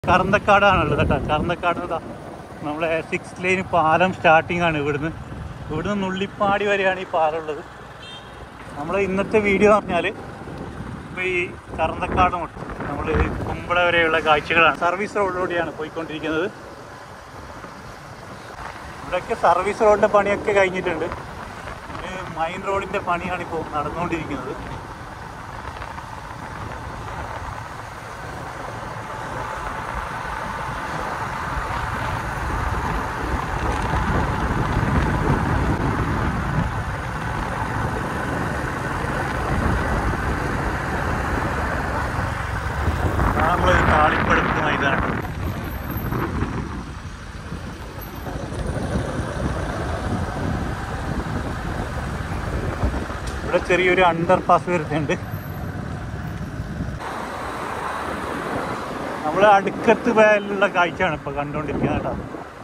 കറന്തക്കാടാണുള്ളത് കേട്ടോ കറന്തക്കാട് ഇതാ നമ്മളെ സിക്സ് ലൈൻ പാലം സ്റ്റാർട്ടിംഗ് ആണ് ഇവിടുന്ന് ഇവിടുന്ന് നുള്ളിപ്പാടി വരെയാണ് ഈ പാലം ഉള്ളത് നമ്മൾ ഇന്നത്തെ വീഡിയോ എന്ന് പറഞ്ഞാൽ ഇപ്പോൾ ഈ കറന്തക്കാട് മുട്ട് നമ്മൾ കുമ്പള വരെയുള്ള കാഴ്ചകളാണ് സർവീസ് റോഡിലൂടെയാണ് പോയിക്കൊണ്ടിരിക്കുന്നത് ഇവിടെയൊക്കെ സർവീസ് റോഡിൻ്റെ പണിയൊക്കെ കഴിഞ്ഞിട്ടുണ്ട് ഇത് മൈൻ റോഡിൻ്റെ പണിയാണ് ഇപ്പോൾ നടന്നുകൊണ്ടിരിക്കുന്നത് നമ്മൾ താളിപ്പടുപ്പ് മൈതാനം ഇവിടെ ചെറിയൊരു അണ്ടർ പാസ് വരുന്നുണ്ട് നമ്മൾ അടുക്കത്ത് പോയാലുള്ള കാഴ്ചയാണ് ഇപ്പൊ കണ്ടുകൊണ്ടിരിക്കുന്നത് കേട്ടോ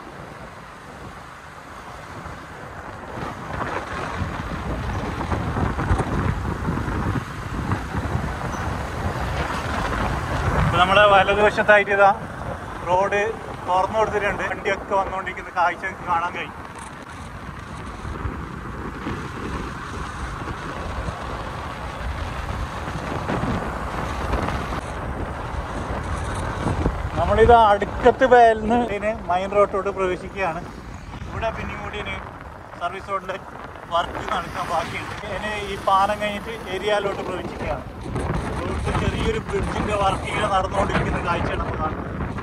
ഇപ്പൊ നമ്മളെ വലതുവശത്തായിട്ട് ഇതാ റോഡ് തുറന്നു കൊടുത്തിട്ടുണ്ട് വണ്ടിയൊക്കെ വന്നുകൊണ്ടിരിക്കുന്ന കാഴ്ച നിങ്ങൾക്ക് കാണാൻ കഴിയും നമ്മളിത് അടുക്കത്ത് വയലിന്ന് ഇതിന് മൈൻ റോഡിലോട്ട് പ്രവേശിക്കുകയാണ് ഇവിടെ പിന്നെയും കൂടി ഇനി സർവീസ് റോഡിലെ വർക്ക് നടക്കാൻ ബാക്കിയുണ്ട് ഇനി ഈ പാലം കഴിഞ്ഞിട്ട് ഏരിയയിലോട്ട് പ്രവേശിക്കുകയാണ് റോഡിൽ ചെറിയൊരു ബ്രിഡ്ജിന്റെ വർക്ക് ഇങ്ങനെ നടന്നുകൊണ്ടിരിക്കുന്ന കാഴ്ചയാണ് നമ്മൾ കാണുന്നത്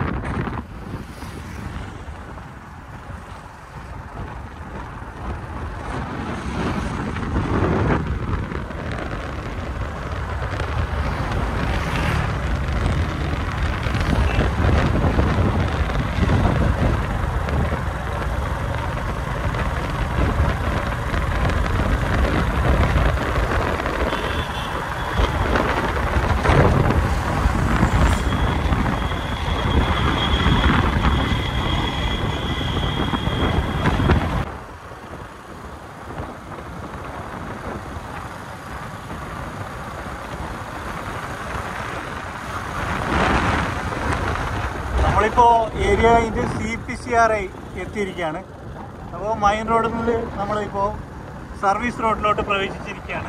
നമ്മളിപ്പോ ഏരിയ കഴിഞ്ഞിട്ട് C P C R I എത്തിയിരിക്കുകയാണ് അപ്പോൾ മൈൻ റോഡിൽ നിന്ന് നമ്മളിപ്പോൾ സർവീസ് റോഡിലോട്ട് പ്രവേശിച്ചിരിക്കുകയാണ്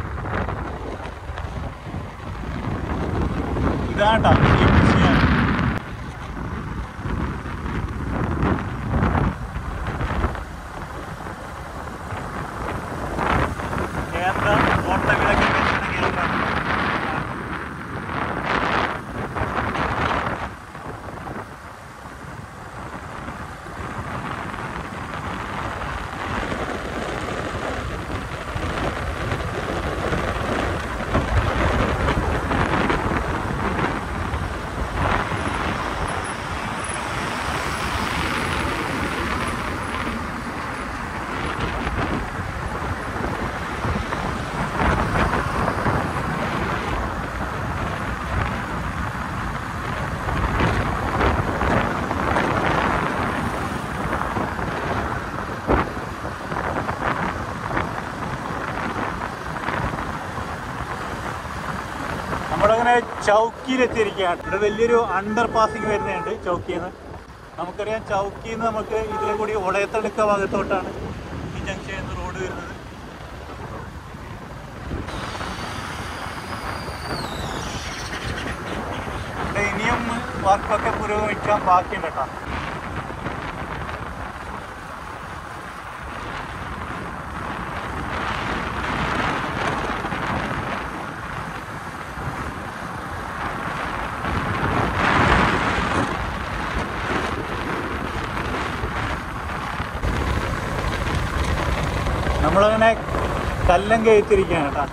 ഇതാണ്ടാ സി പി സി ആർ കേന്ദ്ര തോട്ടവിളക്ക് ഗവേഷണ കേന്ദ്രം നമ്മളങ്ങനെ ചൗക്കിയിലെത്തിയിരിക്കുകയാണ് ഇവിടെ വലിയൊരു അണ്ടർ പാസിങ് വരുന്നുണ്ട് ചൗക്കിയിൽ നിന്ന് നമുക്കറിയാം ചൗക്കിയിൽ നിന്ന് നമുക്ക് ഇതിലെ കൂടി ഒളയത്തടുക്ക ഭാഗത്തോട്ടാണ് ഈ ജംഗ്ഷൻ എന്ന് റോഡ് വരുന്നത് ഇവിടെ ഇനിയും വർക്കൊക്കെ പുരോഗമിക്കാൻ ബാക്കിയുണ്ട് കേട്ടോ നമ്മളങ്ങനെ കല്ലം കയറ്റിരിക്കുകയാണ് കേട്ടോ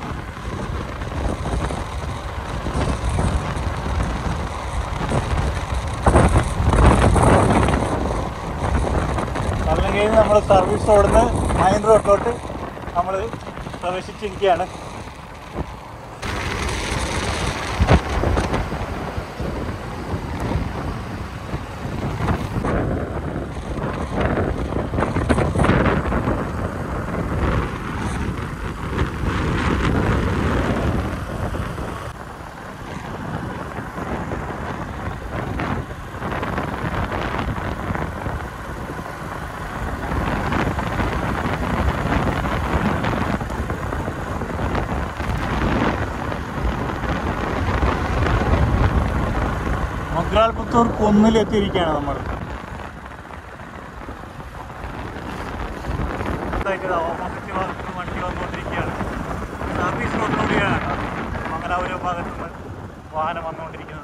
കല്ലം കഴിഞ്ഞ് നമ്മൾ സർവീസ് റോഡിന്ന് മൈൻ റോഡിലോട്ട് നമ്മൾ പ്രവേശിച്ചിരിക്കുകയാണ് മൊഗ്രാൽപുത്തൂർ കുന്നിലെത്തിയിരിക്കുകയാണ് നമ്മൾ ഓപ്പോസിറ്റ് ഭാഗത്ത് നിന്ന് വണ്ടി വന്നുകൊണ്ടിരിക്കുകയാണ് സർവീസ് റോഡിലൂടെയാണ് കേട്ടോ മംഗലാപുരം ഭാഗത്ത് നിന്ന് വാഹനം വന്നുകൊണ്ടിരിക്കുന്നത്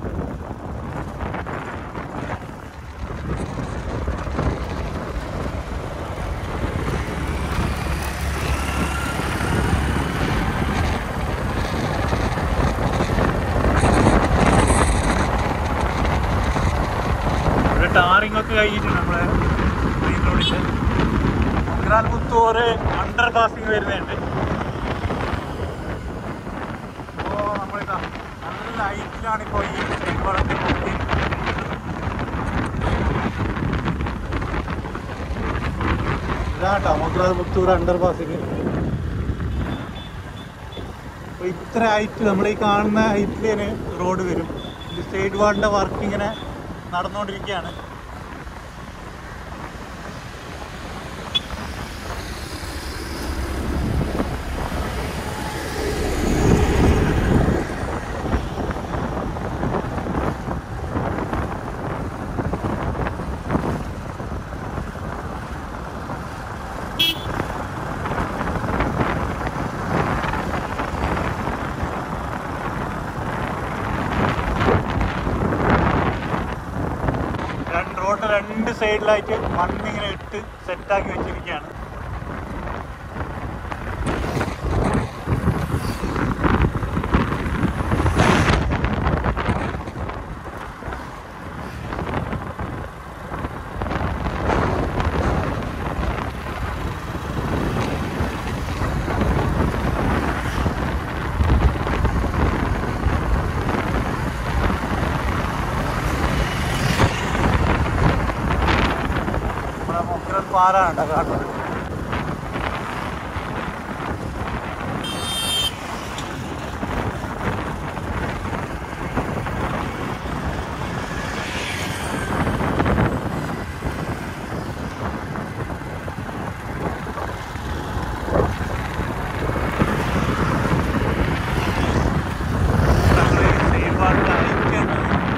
ഇവിടെ ടാറിംഗ് ഒക്കെ കഴിഞ്ഞിട്ടുണ്ട് നമ്മളെ മെയിൻ റോഡിൽ മംഗലാൽ പുത്തൂർ അണ്ടർ പാസിങ് വരുന്നുണ്ട് അപ്പോൾ നമ്മളിതാ നല്ല ഹൈറ്റിലാണ് ഇപ്പോൾ ഈ വെള്ളത്തിൽ നോക്കി ഇതാട്ടോ മംഗലാൽ പുത്തൂർ അണ്ടർ പാസിങ് അപ്പോൾ ഇത്ര ഹൈറ്റ് നമ്മൾ ഈ കാണുന്ന ഹൈറ്റിൽ തന്നെ റോഡ് വരും ഇത് സൈഡ് വാളിൻ്റെ വർക്ക് ഇങ്ങനെ നടന്നുകൊണ്ടിരിക്കുകയാണ് രണ്ട് റോഡ് രണ്ട് സൈഡിലായിട്ട് മണ്ണിങ്ങനെ ഇട്ട് സെറ്റാക്കി വെച്ചിരിക്കുകയാണ് നമ്മുടെ മുക്കരൽ പാലാണ് കേട്ടോ കാണുന്നത് നമ്മള് same പാട്ടിൽ അയക്കുന്നത്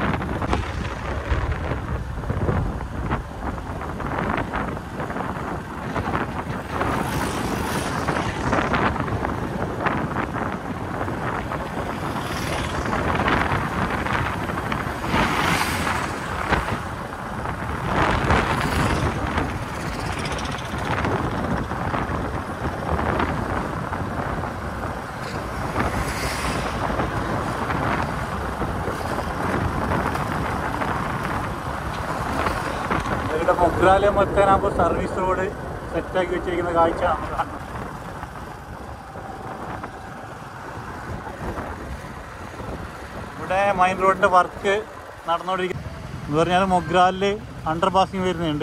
ഇവരുടെ മൊഗ്രാലയം എത്താനാകുമ്പോൾ സർവീസ് റോഡ് സെറ്റാക്കി വെച്ചിരിക്കുന്ന കാഴ്ച നമ്മൾ കാണുന്നത് ഇവിടെ മൈൻ റോഡിൻ്റെ വർക്ക് നടന്നുകൊണ്ടിരിക്കുന്നു എന്ന് പറഞ്ഞാൽ മൊഗ്രാലിൽ അണ്ടർ പാസിങ് വരുന്നുണ്ട്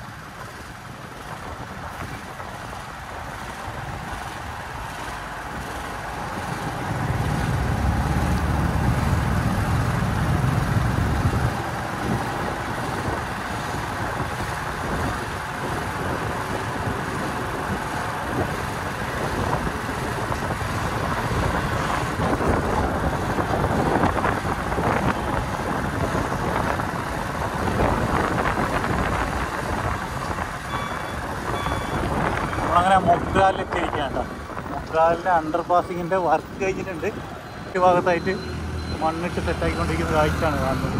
നമ്മളങ്ങനെ മൊഗ്രാലിൽ എത്തിയിരിക്കുകയാണ് കേട്ടോ മൊഗ്രാലിൻ്റെ അണ്ടർ പാസിങ്ങിൻ്റെ വർക്ക് കഴിഞ്ഞിട്ടുണ്ട് ഈ ഭാഗത്തായിട്ട് മണ്ണിട്ട് സെറ്റാക്കിക്കൊണ്ടിരിക്കുന്ന കാഴ്ചയാണ് കാണുന്നത്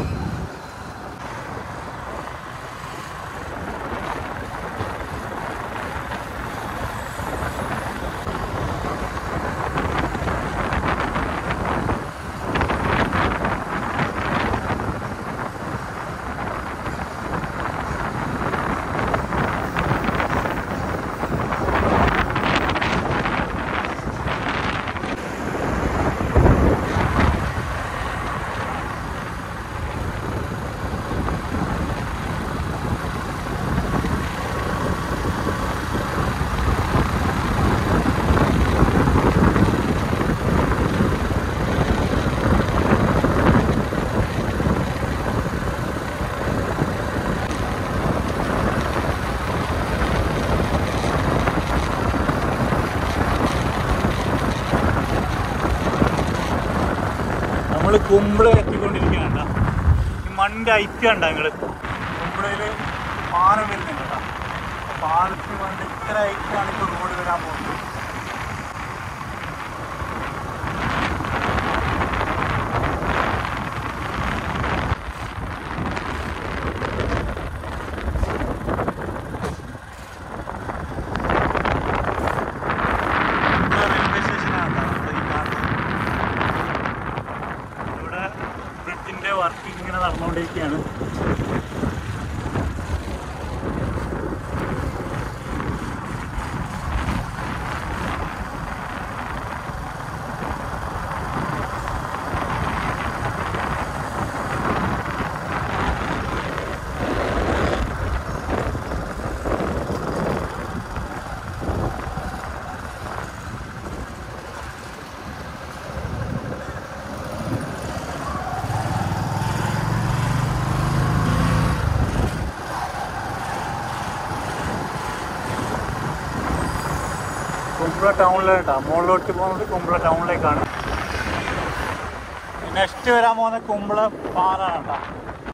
നമ്മൾ കുമ്പിള എത്തിക്കൊണ്ടിരിക്കുകയാണ് ട്ടോ. ഈ മണ്ണിൻ്റെ ഐറ്റം ഉണ്ടോ നിങ്ങൾ കുമ്പളയിൽ പാലം വരുന്നുണ്ട് കേട്ടോ പാലത്തിന് വേണ്ടി ഇത്ര ഐറ്റാണ് ഇപ്പോൾ റോഡ് വരാൻ പോകുന്നത് ഇവിടെ റെയിൽവേ സ്റ്റേഷനാണ് കേട്ടോ നമ്മുടെ ഈ കാണുന്നത് ഇവിടെ ബ്രിഡ്ജിന്റെ വർക്കിംഗ് ഇങ്ങനെ നടന്നുകൊണ്ടിരിക്കുകയാണ് കുമ്പള ടൗണിലേട്ടാ മുകളിലോട്ട് പോകുന്നത് കുമ്പള ടൗണിലേക്കാണ് നെക്സ്റ്റ് വരാൻ പോകുന്ന കുമ്പള പാലാണ് കേട്ടോ